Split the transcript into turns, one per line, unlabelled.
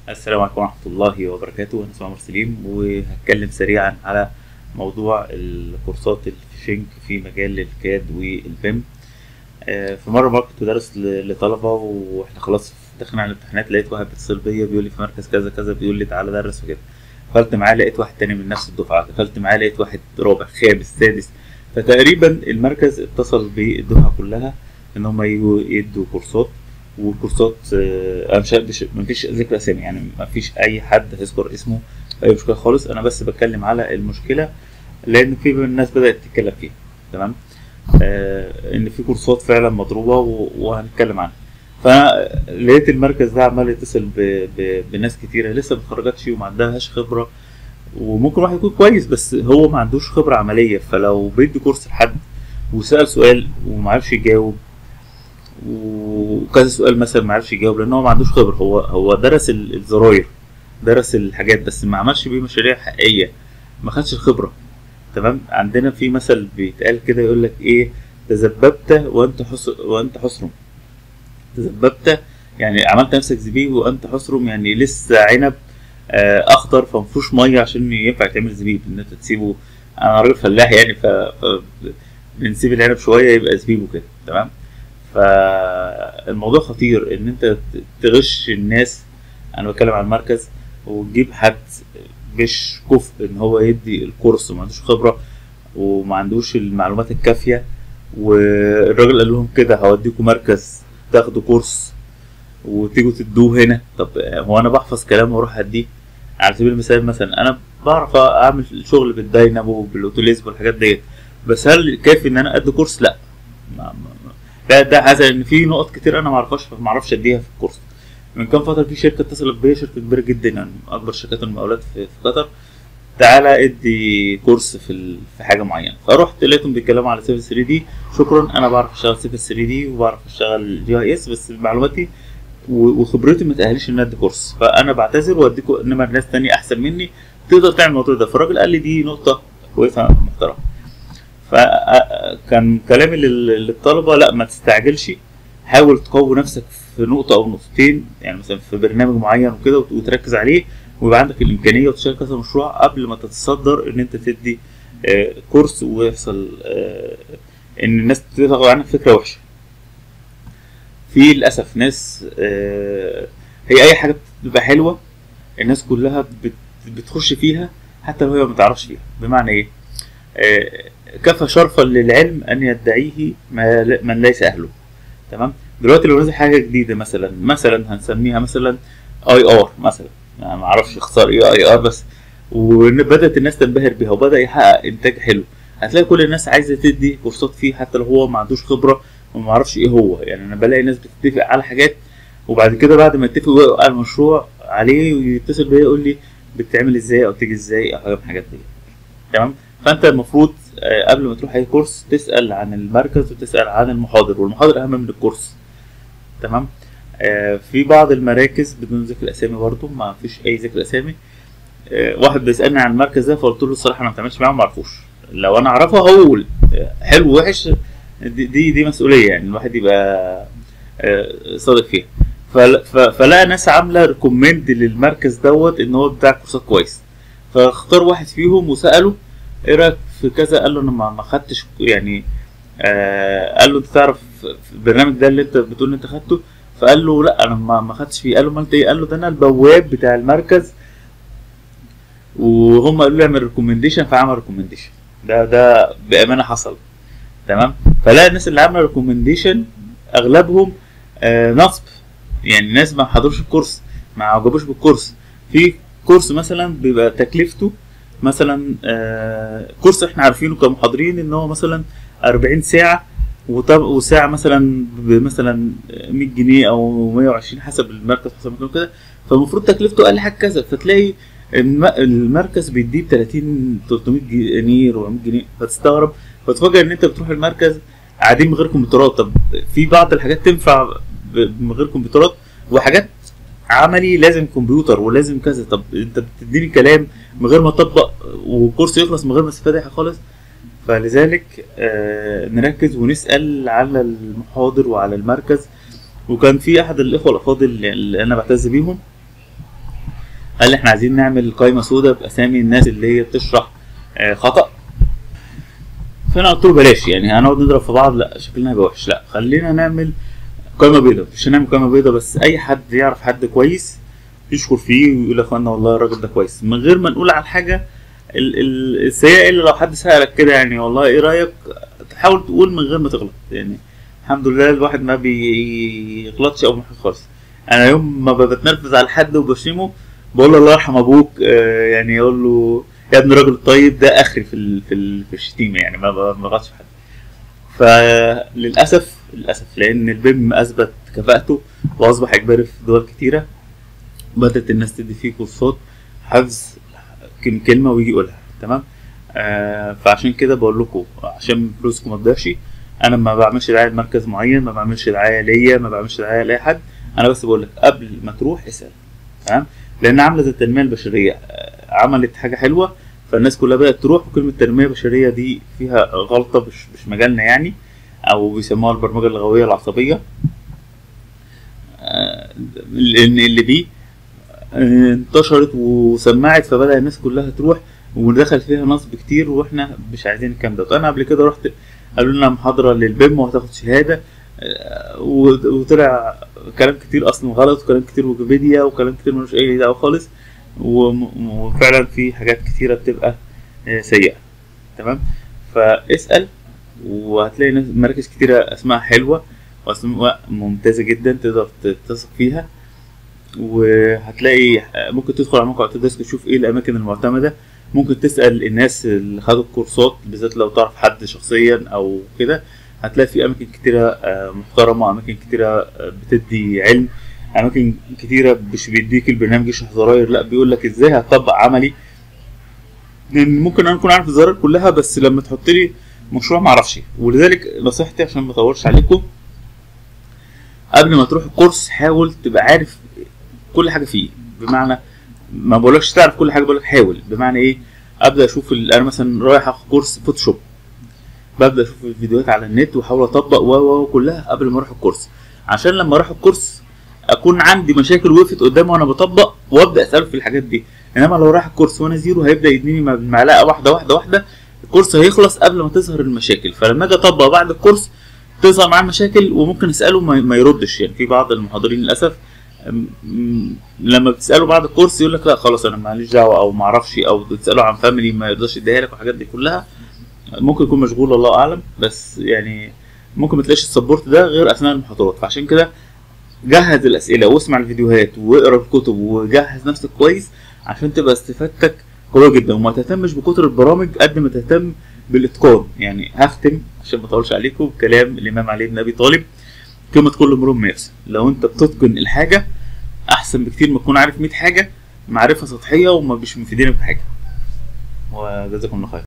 السلام عليكم ورحمة الله وبركاته أنا اسمي عمر سليم وهتكلم سريعا على موضوع الكورسات الفيشنج في مجال الكاد والبيم آه، في مرة مرة كنت بدرس ل- لطلبة واحنا خلاص داخلين على الامتحانات لقيت واحد بيتصل بيا بيقول لي في مركز كذا كذا بيقول لي تعالى درس وكده دخلت معاه لقيت واحد تاني من نفس الدفعة دخلت معاه لقيت واحد رابع خامس سادس فتقريبا المركز اتصل بالدفعة كلها ان هم يجوا يدوا كورسات والكورسات آه، انا مش مش- مفيش ذكر اسامي يعني مفيش اي حد هيذكر اسمه في اي مشكله خالص انا بس بتكلم على المشكله لان في الناس بدات تتكلم فيها تمام آه ان في كورسات فعلا مضروبه و- وهنتكلم عنها فلقيت المركز ده عمال يتصل ب... ب... بناس كتيره لسه ما اتخرجتش وما عندهاش خبره وممكن واحد يكون كويس بس هو ما عندوش خبره عمليه فلو بيدي كورس لحد وسال سؤال وما عرفش يجاوب وكذا سؤال مثلا ما عرفش يجاوب لان هو ما عندوش خبره هو هو درس ال- الزراير درس الحاجات بس ما عملش بيه مشاريع حقيقيه ما خدش الخبره تمام عندنا في مثل بيتقال كده يقول لك ايه تذببت وانت حس وانت حسرم تذببت يعني عملت نفسك زبيب وانت حسرم يعني لسه عنب آه، اخضر فمفيهوش ميه عشان ينفع تعمل زبيب ان انت تسيبه انا راجل فلاح يعني ف, ف... بنسيب العنب شويه يبقى زبيب وكده تمام فالموضوع خطير ان انت تغش الناس انا بتكلم عن المركز وتجيب حد مش كفء ان هو يدي الكورس وما عندوش خبره وما عندوش المعلومات الكافيه والراجل قال لهم كده هوديكم مركز تاخدوا كورس وتيجوا تدوه هنا طب هو انا بحفظ كلام واروح اديه على سبيل المثال مثلا انا بعرف اعمل شغل بالداينامو وبالاوتوليزم والحاجات ديت بس هل كافي ان انا ادي كورس لا ما ما ما- ده ده حاسس ان في نقط كتير انا ما اعرفهاش ما اعرفش اديها في الكورس من كام فتره في شركه اتصلت بيا شركه كبيره جدا يعني من اكبر شركات المقاولات في, في قطر تعالى ادي كورس في ال... في حاجه معينه فرحت لقيتهم بيتكلموا على سيفل 3 دي شكرا انا بعرف اشتغل سيفل 3 دي وبعرف اشتغل جي اي اس بس معلوماتي و- وخبرتي ما تاهلش ان ادي كورس فانا بعتذر واديكم انما ناس تانية احسن مني تقدر تعمل الموضوع ده فالراجل قال لي دي نقطه كويسه محترمه فكان كلامي لل- للطلبه لا ما تستعجلش حاول تقوي نفسك في نقطه او نقطتين يعني مثلا في برنامج معين وكده وت- وتركز عليه ويبقى عندك الامكانيه وتشتغل كذا مشروع قبل ما تتصدر ان انت تدي آه، كورس ويحصل آه، ان الناس تاخد عنك فكره وحشه في للاسف ناس آه، هي اي حاجه بتبقى حلوه الناس كلها بت- بتخش فيها حتى لو هي ما تعرفش فيها بمعنى ايه آه، كفى شرفا للعلم ان يدعيه ما ل- من ليس اهله تمام دلوقتي لو نزل حاجه جديده مثلا مثلا هنسميها مثلا اي ار مثلا يعني ما اعرفش اختصار ايه اي ار بس وبدات الناس تنبهر بيها وبدا يحقق انتاج حلو هتلاقي كل الناس عايزه تدي كورسات فيه حتى لو هو ما عندوش خبره وما اعرفش ايه هو يعني انا بلاقي ناس بتتفق على حاجات وبعد كده بعد ما يتفقوا على المشروع عليه ويتصل بيا يقول لي بتتعمل ازاي او تيجي ازاي او حاجه من الحاجات دي تمام فانت المفروض آه، قبل ما تروح اي كورس تسال عن المركز وتسال عن المحاضر والمحاضر اهم من الكورس تمام آه، في بعض المراكز بدون ذكر اسامي برضو ما فيش اي ذكر اسامي آه، واحد بيسالني عن المركز ده فقلت له الصراحه انا ما بتعاملش معاه ما اعرفوش لو انا اعرفه هقول آه، حلو وحش دي دي, دي مسؤوليه يعني الواحد يبقى آه، صادق فيها فل- ف- فلقى ناس عامله ريكومند للمركز دوت ان هو بتاع كورسات كويس فاختار واحد فيهم وساله ايه رايك في كذا قال له انا ما ما خدتش يعني آه قال له انت تعرف في البرنامج ده اللي انت بتقول ان انت خدته فقال له لا انا ما ما خدتش فيه قال له امال انت ايه قال له ده انا البواب بتاع المركز وهم قالوا لي اعمل ريكومنديشن فعمل ريكومنديشن ده ده بامانه حصل تمام فلا الناس اللي عامله ريكومنديشن اغلبهم آه نصب يعني ناس ما حضروش الكورس ما عجبوش بالكورس في كورس مثلا بيبقى تكلفته مثلا آه كورس احنا عارفينه كمحاضرين ان هو مثلا 40 ساعه وطب وساعه مثلا بمثلا 100 جنيه او 120 حسب المركز حسب المكان كده فالمفروض تكلفته اقل حاجه كذا فتلاقي الم- المركز بيديه ب 30 300 جنيه 400 جنيه فتستغرب فتفاجئ ان انت بتروح المركز قاعدين من غير كمبيوترات طب في بعض الحاجات تنفع ب- من غير كمبيوترات وحاجات عملي لازم كمبيوتر ولازم كذا طب انت بتديني كلام من غير ما اطبق والكورس يخلص من غير ما استفاد أي حاجة خالص فلذلك آه نركز ونسال على المحاضر وعلى المركز وكان في احد الاخوه الافاضل اللي انا بعتز بيهم قال لي احنا عايزين نعمل قائمه سوداء باسامي الناس اللي هي بتشرح آه، خطا فانا قلت له بلاش يعني هنقعد نضرب في بعض لا شكلنا هيبقى وحش لا خلينا نعمل قائمه بيضاء مش هنعمل قائمه بيضاء بس اي حد يعرف حد كويس يشكر فيه ويقول يا اخوانا والله الراجل ده كويس من غير ما نقول على الحاجه ال- ال- السيئه الا لو حد سالك كده يعني والله ايه رايك تحاول تقول من غير ما تغلط يعني الحمد لله الواحد ما بيغلطش او محي خالص انا يوم ما بتنرفز على حد وبشتمه بقول له الله يرحم ابوك آه، يعني يقول له يا ابن الراجل الطيب ده اخري في ال- في ال- في الشتيمه يعني ما ب- ما بغلطش في حد فللاسف للاسف لان البيم اثبت كفاءته واصبح اجباري في دول كتيره بدات الناس تدي فيه كورسات حفظ كم كلمه ويجي يقولها تمام آه فعشان كده بقول لكم عشان فلوسكم ما تضيعش انا ما بعملش دعايه لمركز معين ما بعملش دعايه ليا ما بعملش دعايه لاي حد انا بس بقول لك قبل ما تروح اسال تمام لان عامله زي التنميه البشريه آه، عملت حاجه حلوه فالناس كلها بدات تروح وكلمه تنميه بشريه دي فيها غلطه مش مش مجالنا يعني او بيسموها البرمجه اللغويه العصبيه آه، لان اللي دي آه، انتشرت وسمعت فبدا الناس كلها تروح ودخل فيها نصب كتير واحنا مش عايزين الكلام ده انا قبل كده رحت قالوا لنا محاضره للبيم وهتاخد شهاده آه، و- وطلع كلام كتير اصلا غلط وكلام كتير ويكيبيديا وكلام كتير ملوش اي دعوه خالص وم- وفعلا في حاجات كتيره بتبقى آه، سيئه تمام فاسال وهتلاقي ناس- مراكز كتيره اسماء حلوه واسماء ممتازه جدا تقدر تثق فيها وهتلاقي ممكن تدخل على موقع اوتوديسك تشوف ايه الاماكن المعتمده ممكن تسال الناس اللي خدوا الكورسات بالذات لو تعرف حد شخصيا او كده هتلاقي في اماكن كتيره آه، محترمه اماكن كتيره آه، بتدي علم اماكن كتيره مش بيديك البرنامج يشرح زراير لا بيقول لك ازاي هتطبق عملي لان ممكن انا اكون عارف الزراير كلها بس لما تحط لي مشروع ما اعرفش ولذلك نصيحتي عشان ما اطولش عليكم قبل ما تروح الكورس حاول تبقى عارف كل حاجه فيه بمعنى ما بقولكش تعرف كل حاجه بقولك حاول بمعنى ايه ابدا اشوف ال- انا مثلا رايح اخد كورس فوتوشوب ببدا اشوف الفيديوهات على النت واحاول اطبق و و كلها قبل ما اروح الكورس عشان لما اروح الكورس اكون عندي مشاكل وقفت قدامي وانا بطبق وابدا اساله في الحاجات دي انما لو رايح الكورس وانا زيرو هيبدا يديني بالمعلقه واحده واحده واحده الكورس هيخلص قبل ما تظهر المشاكل فلما اجي اطبق بعد الكورس تظهر معاه مشاكل وممكن اساله ما ما يردش يعني في بعض المحاضرين للاسف أم- م- لما بتساله بعد الكورس يقول لك لا خلاص انا ماليش دعوه او ما اعرفش او بتساله عن فاميلي ما يرضاش يديها لك والحاجات دي كلها ممكن يكون مشغول الله اعلم بس يعني ممكن ما تلاقيش السبورت ده غير اثناء المحاضرات فعشان كده جهز الاسئله واسمع الفيديوهات واقرا الكتب وجهز نفسك كويس عشان تبقى استفادتك قويه جدا وما تهتمش بكتر البرامج قد ما تهتم بالاتقان يعني هختم عشان ما اطولش عليكم بكلام الامام علي بن ابي طالب قيمه كل امرؤ ما يحسن لو انت بتتقن الحاجه احسن بكتير ما تكون عارف 100 حاجه معرفه سطحيه وما مش مفيدينك بحاجه وجزاكم الله خير